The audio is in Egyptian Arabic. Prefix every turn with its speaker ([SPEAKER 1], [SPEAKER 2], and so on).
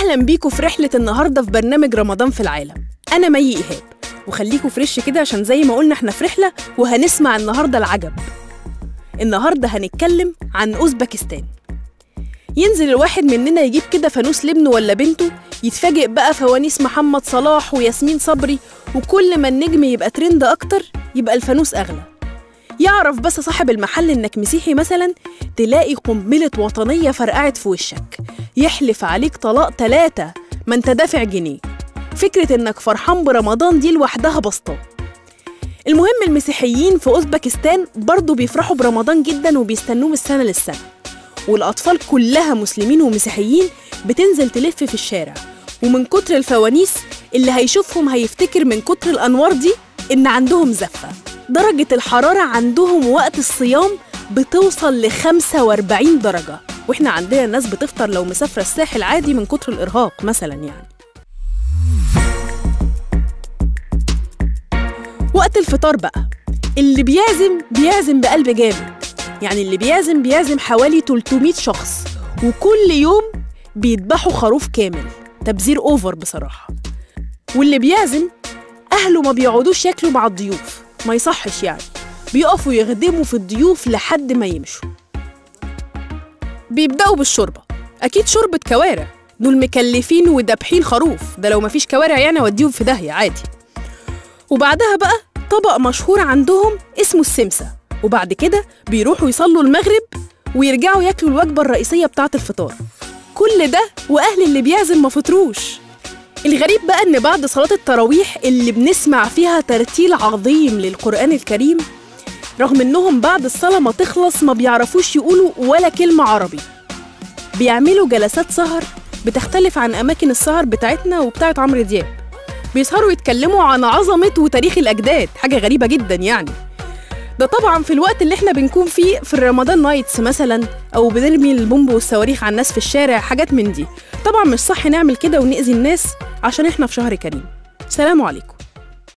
[SPEAKER 1] أهلا بيكم في رحلة النهاردة في برنامج رمضان في العالم أنا مي إيهاب وخليكوا فريش كده عشان زي ما قلنا احنا في رحلة وهنسمع النهاردة العجب النهاردة هنتكلم عن أوزبكستان ينزل الواحد مننا يجيب كده فانوس لابنه ولا بنته يتفاجئ بقى فوانيس محمد صلاح وياسمين صبري وكل ما النجم يبقى ترند أكتر يبقى الفانوس أغلى يعرف بس صاحب المحل إنك مسيحي مثلا تلاقي قنبلة وطنية فرقعت في وشك يحلف عليك طلاق تلاتة ما انت دافع جنيه فكرة إنك فرحان برمضان دي لوحدها بسطة المهم المسيحيين في أوزبكستان برضو بيفرحوا برمضان جدا وبيستنوه من السنة للسنة والأطفال كلها مسلمين ومسيحيين بتنزل تلف في الشارع ومن كتر الفوانيس اللي هيشوفهم هيفتكر من كتر الأنوار دي إن عندهم زفة درجة الحرارة عندهم وقت الصيام بتوصل ل 45 درجة واحنا عندنا ناس بتفطر لو مسافرة الساحل عادي من كتر الإرهاق مثلا يعني وقت الفطار بقى اللي بيعزم بيعزم بقلب جامد يعني اللي بيعزم بيعزم حوالي 300 شخص وكل يوم بيذبحوا خروف كامل تبذير اوفر بصراحة واللي بيعزم أهله ما بيقعدوش ياكلوا مع الضيوف ما يصحش يعني بيقفوا يخدموا في الضيوف لحد ما يمشوا بيبدأوا بالشوربة أكيد شوربة كوارع دول مكلفين ودابحين خروف ده لو مفيش كوارع يعني أوديهم في داهية عادي وبعدها بقى طبق مشهور عندهم اسمه السمسة وبعد كده بيروحوا يصلوا المغرب ويرجعوا ياكلوا الوجبة الرئيسية بتاعة الفطار كل ده وأهل اللي بيعزم ما فطروش الغريب بقى إن بعد صلاة التراويح اللي بنسمع فيها ترتيل عظيم للقرآن الكريم رغم إنهم بعد الصلاة ما تخلص ما بيعرفوش يقولوا ولا كلمة عربي بيعملوا جلسات سهر بتختلف عن أماكن السهر بتاعتنا وبتاعت عمرو دياب بيسهروا يتكلموا عن عظمة وتاريخ الأجداد حاجة غريبة جدا يعني ده طبعا في الوقت اللي احنا بنكون فيه في الرمضان نايتس مثلا او بنرمي البومب والصواريخ على الناس في الشارع حاجات من دي طبعا مش صح نعمل كده ونأذي الناس عشان احنا في شهر كريم سلام عليكم